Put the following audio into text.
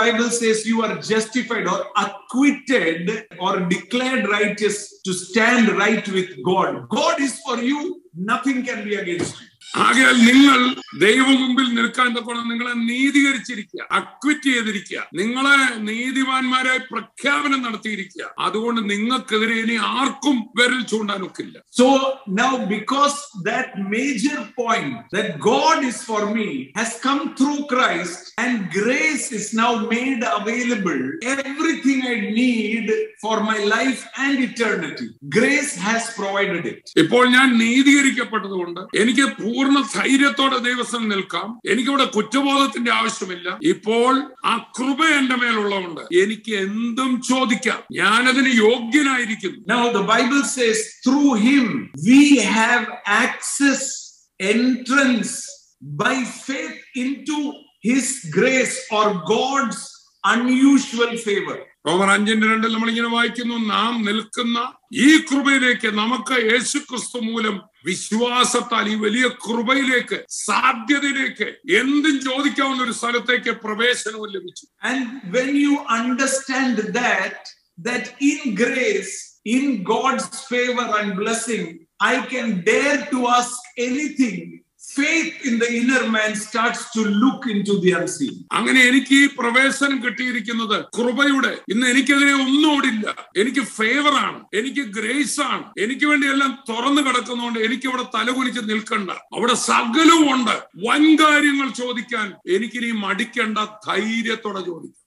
Bible says you are justified or acquitted or declared righteous to stand right with God. God is for you, nothing can be against you. ആകയാൽ നിങ്ങൾ ദൈവ മുമ്പിൽ നിൽക്കാൻ തക്കോണം നിങ്ങളെ നീതീകരിച്ചിരിക്കുക acquit ചെയ്തിരിക്കുക നിങ്ങളെ നീതിമാന്മാരായി പ്രഖ്യാപനം നടത്തിയിരിക്കുക അതുകൊണ്ട് നിങ്ങൾക്കെതിരെ ഇനി ആർക്കും വിരൽ ചൂണ്ടാനൊക്കില്ല So now, because that major point that God is for me has come through Christ and grace is now made available, everything I need for my life and eternity, grace has provided it. ഇപ്പോൾ ഞാൻ നീതീകരിക്കപ്പെട്ടതുകൊണ്ട് എനിക്ക് പൂർണ്ണ ധൈര്യത്തോടെ ദൈവസ്ഥം നിൽക്കാം എനിക്കിവിടെ കുറ്റബോധത്തിന്റെ ആവശ്യമില്ല ഇപ്പോൾ ആ കൃപ എന്റെ മേലുള്ളതുകൊണ്ട് എനിക്ക് എന്തും ചോദിക്കാം ഞാനതിന് യോഗ്യനായിരിക്കുന്നു Now, the Bible says, through him we have access, entrance by faith into his grace or God's unusual favor. റോമർ അഞ്ചിന്റെ രണ്ടിൽ നമ്മളിങ്ങനെ വായിക്കുന്നു നാം നിൽക്കുന്ന ഈ കൃപയിലേക്ക് നമുക്ക് യേശു ക്രിസ്തു മൂലം വിശ്വാസത്താൽ ഈ വലിയ കൃപയിലേക്ക് സാധ്യതയിലേക്ക് എന്തും ചോദിക്കാവുന്ന ഒരു സ്ഥലത്തേക്ക് പ്രവേശനവും ലഭിച്ചു And when you understand that, that in grace, in God's favor and blessing, I can dare to ask anything. Faith in the inner man starts to look into the unseen. അങ്ങനെ എനിക്ക് ഈ പ്രവേശനം കിട്ടിയിരിക്കുന്നത് കൃപയുടെ ഇന്ന് എനിക്കെതിരെ ഒന്നുമില്ല എനിക്ക് ഫേവറാണ് എനിക്ക് ഗ്രേസ് ആണ് എനിക്ക് വേണ്ടി എല്ലാം തുറന്നു കിടക്കുന്നതുകൊണ്ട് എനിക്ക് ഇവിടെ തലകുനിച്ച് നിൽക്കണ്ട അവിടെ സകലവും ഉണ്ട് വൻ കാര്യങ്ങൾ ചോദിക്കാൻ എനിക്കിനി മടിക്കേണ്ട ധൈര്യത്തോടെ ചോദിക്കാം